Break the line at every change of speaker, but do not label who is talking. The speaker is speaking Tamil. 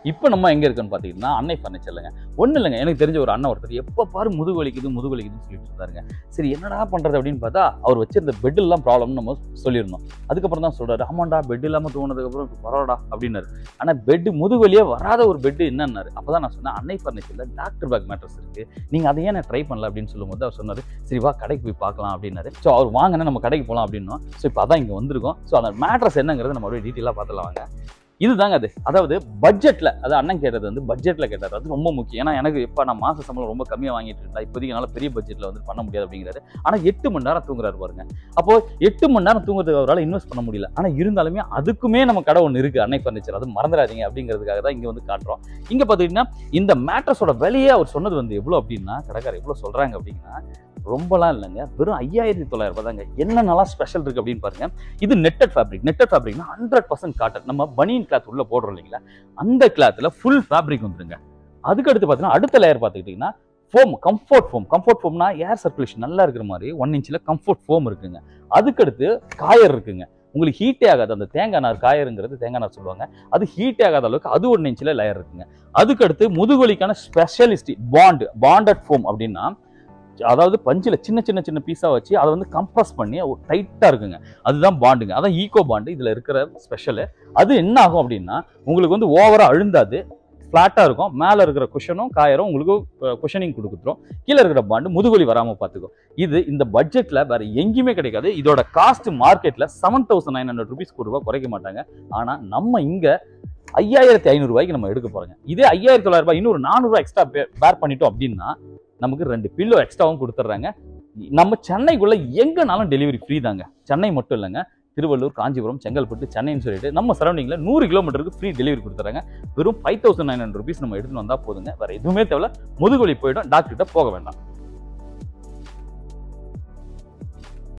இப்போ நம்ம எங்கே இருக்குன்னு பார்த்தீங்கன்னா அன்னை ஃபர்னிச்சர்லங்க ஒன்றும் இல்லைங்க எனக்கு தெரிஞ்ச ஒரு அண்ணன் ஒருத்தர் எப்போ பாரு முதுகு வலிக்குது முதுகு வலிக்குதுன்னு சொல்லிட்டு இருந்தாருங்க சரி என்னடா பண்ணுறது அப்படின்னு பார்த்தா அவர் வச்சிருந்த பெட் எல்லாம் ப்ராப்ளம்னு நம்ம சொல்லியிருந்தோம் அதுக்கப்புறம் தான் சொல்றாரு ஆமாண்டா பெட் இல்லாமல் தூங்கினதுக்கப்புறம் இப்ப பரவாடா அப்படின்னாரு ஆனால் பெட் முதுகு வலியே வராத ஒரு பெட் என்னன்னாரு அப்போ தான் நான் சொன்னேன் அன்னை ஃபர்னிச்சரில் டாக்டர் பேக் மேட்ரஸ் இருக்குது நீங்கள் அதை ஏன் ட்ரை பண்ணல அப்படின்னு சொல்லும்போது அவர் சொன்னார் சரி வா கடைக்கு போய் பார்க்கலாம் அப்படின்னாரு ஸோ அவர் வாங்கினா நம்ம கடைக்கு போகலாம் அப்படின்னோம் ஸோ இப்போ அதான் இங்கே வந்திருக்கோம் ஸோ அந்த மேட்ரஸ் என்னங்கிறத நம்ம அப்படியே டீட்டெயிலாக பார்த்துலாம் வாங்க இதுதாங்க அது அதாவது பட்ஜெட்ல அது அண்ணன் கேட்டது வந்து பட்ஜெட்ல கேட்டார் அது ரொம்ப முக்கியம் ஏன்னா எனக்கு இப்போ நான் மாச சம்பளம் ரொம்ப கம்மியாக வாங்கிட்டு இருந்தா இப்போதைக்கு என்னால் பெரிய பட்ஜெட்ல வந்து பண்ண முடியாது அப்படிங்கிறாரு ஆனா எட்டு மணி நேரம் தூங்குறாரு பாருங்க அப்போ எட்டு மணி நேரம் தூங்குறதுக்கு அவரால் இன்வெஸ்ட் பண்ண முடியல ஆனா இருந்தாலுமே அதுக்குமே நம்ம கடை ஒன்று இருக்கு அன்னை ஃபர்னிச்சர் அது மறந்துடாதீங்க அப்படிங்கிறதுக்காக தான் இங்க வந்து காட்டுறோம் இங்க பாத்தீங்கன்னா இந்த மேட்ரஸோட விலையே அவர் சொன்னது வந்து எவ்வளவு அப்படின்னா கடைக்காரர் எவ்வளவு சொல்றாங்க அப்படின்னா ரொம்பலாம் இல்லைங்க வெறும் ஐயாயிரத்தி தொள்ளாயிரம் ரூபாய் தாங்க என்னென்னலாம் ஸ்பெஷல் இருக்கு அப்படின்னு பாருங்க இது நெட்டட் ஃபேப்ரிக் நெட்டட் ஃபேப்ரிக்னா ஹண்ட்ரட் பர்சன்ட் காட்டன் நம்ம பனியன் கிளாத் உள்ள போடுறோம் இல்லைங்களா அந்த கிளாத்ல ஃபுல் ஃபேப்ரிக் வந்துருங்க அதுக்கு அடுத்து பார்த்தீங்கன்னா அடுத்த லேயர் பார்த்துக்கிட்டிங்கன்னா ஃபோம் கம்ஃபர்ட் ஃபோம் கம்ஃபர்ட் ஃபோம்னா ஏர் சர்க்குலேஷன் நல்லா இருக்கிற மாதிரி ஒன் இன்ச்சில் கம்ஃபர்ட் ஃபோம் இருக்குங்க அதுக்கடுத்து காயர் இருக்குங்க உங்களுக்கு ஹீட்டே ஆகாது அந்த தேங்காய் நார் காயருங்கிறது தேங்காய் நார் சொல்லுவாங்க அது ஹீட்டே ஆகாத அளவுக்கு அது ஒன் இன்ச்சில் லேயர் இருக்குங்க அதுக்கடுத்து முதுகுவலிக்கான ஸ்பெஷலிஸ்ட் பாண்ட் பாண்டட் ஃபோம் அப்படின்னா அதாவது பஞ்சில் சின்ன சின்ன சின்ன பீஸாக வச்சு அதை வந்து கம்ப்ரஸ் பண்ணி டைட்டாக இருக்குங்க அதுதான் பாண்டுங்க அதான் ஈகோ பாண்டு இதில் இருக்கிற ஸ்பெஷலு அது என்ன ஆகும் அப்படின்னா உங்களுக்கு வந்து ஓவராக அழுந்தாது ஃப்ளாட்டாக இருக்கும் மேலே இருக்கிற குஷனும் காயரும் உங்களுக்கு குஷனிங் கொடுத்துரும் கீழே இருக்கிற பாண்டு முதுகுலி வராமல் பார்த்துக்கும் இது இந்த பட்ஜெட்டில் வேற எங்கேயுமே கிடைக்காது இதோட காஸ்ட் மார்க்கெட்டில் seven thousand nine hundred rupees ரூபா குறைக்க மாட்டாங்க ஆனால் நம்ம இங்கே ஐயாயிரத்தி ஐநூறுரூவாய்க்கு நம்ம எடுக்க போகிறோங்க இதே ஐயாயிரத்தி தொள்ளாயிரம் ரூபாய் இன்னொரு நானூறுரூவா எக்ஸ்ட்ரா பேர் பண்ணிட்டோம் அப்படின்னா நமக்கு ரெண்டு பில்லோ எக்ஸ்ட்ராவும் கொடுத்துட்றாங்க நம்ம சென்னைக்குள்ள எங்கனாலும் டெலிவரி ஃப்ரீ தாங்க சென்னை மட்டும் இல்லைங்க திருவள்ளூர் காஞ்சிபுரம் செங்கல்பட்டு சென்னைன்னு சொல்லிட்டு நம்ம சரௌண்டிங்கில் நூறு கிலோமீட்டருக்கு ஃப்ரீ டெலிவரி கொடுத்துறாங்க வெறும் five thousand nine hundred rupees நம்ம எடுத்துன்னு வந்தால் போதுங்க வேற எதுவுமே தேவையில்ல முதுகுவலி போயிடும் டாக்டர்கிட்ட போக வேண்டாம்